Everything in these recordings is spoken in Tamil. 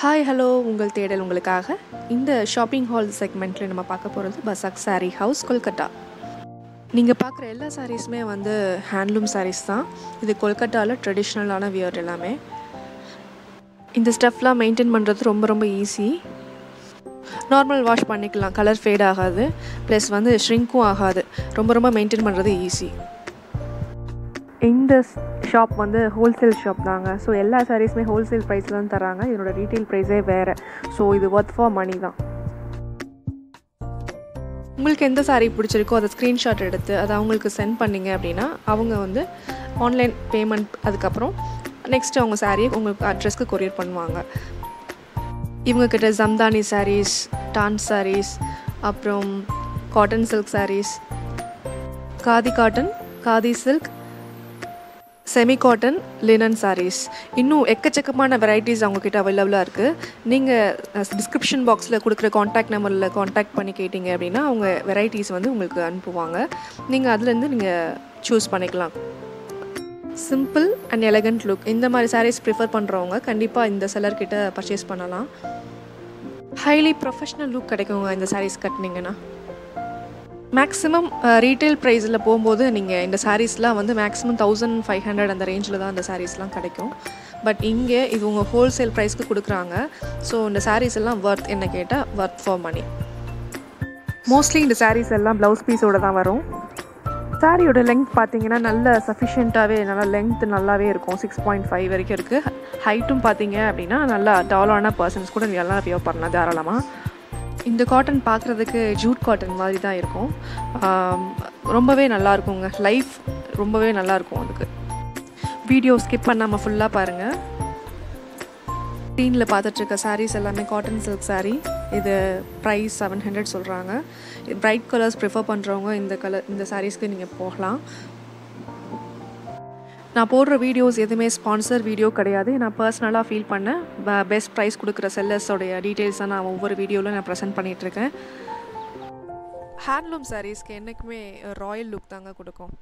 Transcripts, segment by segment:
ஹாய் ஹலோ உங்கள் தேடல் உங்களுக்காக இந்த ஷாப்பிங் ஹால் செக்மெண்ட்டில் நம்ம பார்க்க போகிறது பசாக் சாரீ ஹவுஸ் கொல்கட்டா நீங்கள் பார்க்குற எல்லா சாரீஸுமே வந்து ஹேண்ட்லூம் சாரீஸ் தான் இது கொல்கட்டாவில் ட்ரெடிஷ்னலான வியர் எல்லாமே இந்த ஸ்டெஃப்லாம் மெயின்டைன் பண்ணுறது ரொம்ப ரொம்ப ஈஸி நார்மல் வாஷ் பண்ணிக்கலாம் கலர் ஃபேட் ஆகாது ப்ளஸ் வந்து ஷ்ரிங்க்கும் ஆகாது ரொம்ப ரொம்ப மெயின்டைன் பண்ணுறது ஈஸி இந்த ஷாப் வந்து ஹோல்சேல் ஷாப் தாங்க ஸோ எல்லா சாரீஸுமே ஹோல்சேல் ப்ரைஸில் தான் தராங்க இதனோட ரீட்டைல் ப்ரைஸே வேறு ஸோ இது ஒர்த் ஃபார் மணி தான் உங்களுக்கு எந்த சாரீ பிடிச்சிருக்கோ அதை ஸ்க்ரீன்ஷாட் எடுத்து அதை அவங்களுக்கு சென்ட் பண்ணிங்க அப்படின்னா அவங்க வந்து ஆன்லைன் பேமெண்ட் அதுக்கப்புறம் நெக்ஸ்ட் அவங்க சாரியை உங்களுக்கு அட்ரஸ்க்கு கொரியர் பண்ணுவாங்க இவங்கக்கிட்ட ஜம்தானி சாரீஸ் டான் சாரீஸ் அப்புறம் cotton silk saris khadi cotton khadi silk semi cotton linen saris இன்னும் எக்கச்சக்கமான வெரைட்டிஸ் அவங்கக்கிட்ட அவைலபிளாக இருக்குது நீங்கள் டிஸ்கிரிப்ஷன் பாக்ஸில் கொடுக்குற காண்டாக்ட் நம்பரில் காண்டாக்ட் பண்ணி கேட்டிங்க அப்படின்னா அவங்க வெரைட்டிஸ் வந்து உங்களுக்கு அனுப்புவாங்க நீங்கள் அதுலேருந்து நீங்கள் சூஸ் பண்ணிக்கலாம் சிம்பிள் அண்ட் எலகண்ட் லுக் இந்த மாதிரி சாரீஸ் ப்ரிஃபர் பண்ணுறவங்க கண்டிப்பாக இந்த செல்லர்கிட்ட பர்ச்சேஸ் பண்ணலாம் ஹைலி ப்ரொஃபஷ்னல் லுக் கிடைக்குங்க இந்த சாரீஸ் கட்டினீங்கன்னா மேக்ஸிமம் ரீட்டைல் ப்ரைஸில் போகும்போது நீங்கள் இந்த சாரீஸ்லாம் வந்து மேக்ஸிமம் தௌசண்ட் ஃபைவ் ஹண்ட்ரட் அந்த ரேஞ்சில் தான் அந்த சாரீஸ்லாம் கிடைக்கும் பட் இங்கே இது உங்கள் ஹோல்சேல் ப்ரைஸ்க்கு கொடுக்குறாங்க ஸோ இந்த சாரீஸ் எல்லாம் ஒர்த் என்ன கேட்டால் ஒர்த் ஃபார் மணி மோஸ்ட்லி இந்த சாரீஸ் எல்லாம் ப்ளவுஸ் பீஸோடு தான் வரும் சாரியோட லெங்க் பார்த்தீங்கன்னா நல்ல சஃபிஷியண்ட்டாகவே நல்லா லென்த் நல்லாவே இருக்கும் சிக்ஸ் பாயிண்ட் ஃபைவ் வரைக்கும் இருக்குது ஹைட்டும் பார்த்தீங்க அப்படின்னா நல்லா டாலான பர்சன்ஸ் கூட நல்லா வியர் பண்ணலாம் தாராளமாக இந்த காட்டன் பார்க்குறதுக்கு ஜூட் காட்டன் மாதிரி தான் இருக்கும் ரொம்பவே நல்லா இருக்குங்க லைஃப் ரொம்பவே நல்லா இருக்கும் அதுக்கு வீடியோ ஸ்கிப் பண்ணாமல் ஃபுல்லாக பாருங்கள் ஸ்க்ரீனில் பார்த்துட்ருக்க சாரீஸ் எல்லாமே காட்டன் சில்க் சாரீ இது ப்ரைஸ் செவன் ஹண்ட்ரட் சொல்கிறாங்க பிரைட் கலர்ஸ் ப்ரிஃபர் பண்ணுறவங்க இந்த கலர் இந்த சாரீஸ்க்கு நீங்கள் போகலாம் நான் போடுற வீடியோஸ் எதுவுமே ஸ்பான்சர் வீடியோ கிடையாது நான் பர்சனலாக ஃபீல் பண்ணேன் பெஸ்ட் ப்ரைஸ் கொடுக்குற செல்லர்ஸோடைய டீட்டெயில்ஸை நான் ஒவ்வொரு வீடியோவில் நான் ப்ரெசென்ட் பண்ணிகிட்ருக்கேன் ஹேண்ட்லூம் சாரீஸ்க்கு என்றைக்குமே ராயல் லுக் தாங்க கொடுக்கும்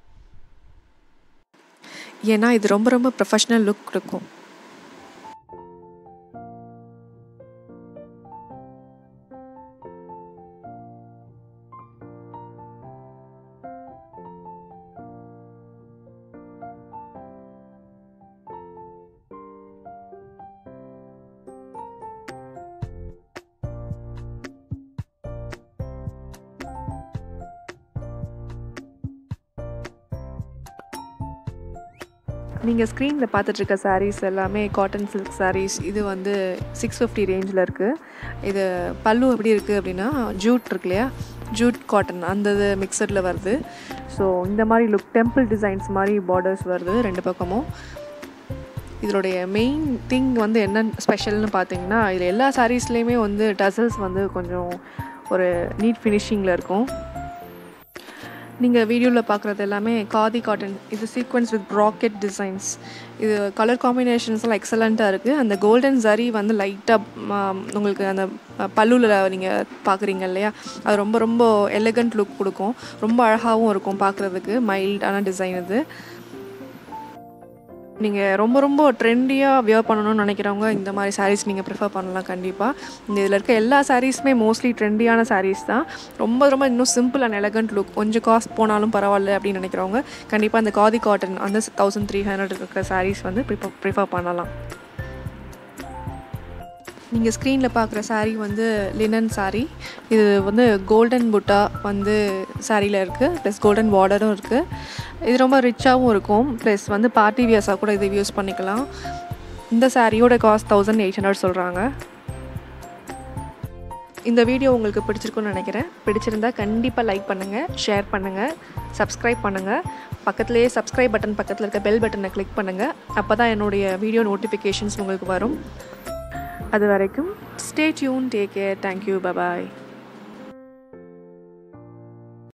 ஏன்னா இது ரொம்ப ரொம்ப ப்ரொஃபஷ்னல் லுக் கொடுக்கும் நீங்கள் ஸ்க்ரீனில் பார்த்துட்ருக்க சாரீஸ் எல்லாமே காட்டன் சில்க் சாரீஸ் இது வந்து சிக்ஸ் ஃபிஃப்டி ரேஞ்சில் இருக்குது இது பல்லு எப்படி இருக்குது அப்படின்னா ஜூட் இருக்கு இல்லையா ஜூட் காட்டன் அந்த இது மிக்சரில் வருது ஸோ இந்த மாதிரி லுக் டெம்பிள் டிசைன்ஸ் மாதிரி பார்டர்ஸ் வருது ரெண்டு பக்கமும் இதனுடைய மெயின் திங் வந்து என்ன ஸ்பெஷல்னு பார்த்தீங்கன்னா இதில் எல்லா சாரீஸ்லேயுமே வந்து டசல்ஸ் வந்து கொஞ்சம் ஒரு நீட் ஃபினிஷிங்கில் இருக்கும் நீங்கள் வீடியோவில் பார்க்குறது எல்லாமே காதி காட்டன் இது சீக்வன்ஸ் வித் ப்ராக்கெட் டிசைன்ஸ் இது கலர் காம்பினேஷன்ஸ்லாம் எக்ஸலண்ட்டாக இருக்குது அந்த கோல்டன் ஜரி வந்து லைட்டாக உங்களுக்கு அந்த பல்லுவில் நீங்கள் பார்க்குறீங்க இல்லையா அது ரொம்ப ரொம்ப எலகண்ட் லுக் கொடுக்கும் ரொம்ப அழகாகவும் இருக்கும் பார்க்குறதுக்கு மைல்டான டிசைன் இது நீங்கள் ரொம்ப ரொம்ப ட்ரெண்டியாக வியர் பண்ணணும்னு நினைக்கிறவங்க இந்த மாதிரி சாரீஸ் நீங்கள் ப்ரிஃபர் பண்ணலாம் கண்டிப்பாக இந்த இதில் இருக்க எல்லா சாரீஸுமே மோஸ்ட்லி ட்ரெண்டியான சாரீஸ் தான் ரொம்ப ரொம்ப இன்னும் சிம்பிள் அண்ட் எலகண்ட் லுக் கொஞ்சம் காஸ்ட் போனாலும் பரவாயில்ல அப்படின்னு நினைக்கிறவங்க கண்டிப்பாக அந்த காதி காட்டன் அந்த தௌசண்ட் த்ரீ ஹண்ட்ரட் இருக்கிற சாரீஸ் வந்து ப்ரிஃபர் ப்ரிஃபர் பண்ணலாம் நீங்கள் ஸ்க்ரீனில் பார்க்குற சாரீ வந்து லினன் சாரீ இது வந்து கோல்டன் புட்டா வந்து சாரியில் இருக்குது ப்ளஸ் கோல்டன் பார்டரும் இருக்குது இது ரொம்ப ரிச்சாகவும் இருக்கும் ப்ளஸ் வந்து பார்ட்டி வியர்ஸாக கூட இது யூஸ் பண்ணிக்கலாம் இந்த சாரியோட காஸ்ட் தௌசண்ட் எயிட் ஹண்ட்ரட் சொல்கிறாங்க இந்த வீடியோ உங்களுக்கு பிடிச்சிருக்குன்னு நினைக்கிறேன் பிடிச்சிருந்தா கண்டிப்பாக லைக் பண்ணுங்கள் ஷேர் பண்ணுங்கள் சப்ஸ்கிரைப் பண்ணுங்கள் பக்கத்துலேயே சப்ஸ்கிரைப் பட்டன் பக்கத்தில் இருக்க பெல் பட்டனை கிளிக் பண்ணுங்கள் அப்போ தான் என்னுடைய வீடியோ நோட்டிஃபிகேஷன்ஸ் உங்களுக்கு வரும் அது வரைக்கும் stay tune take care thank you bye bye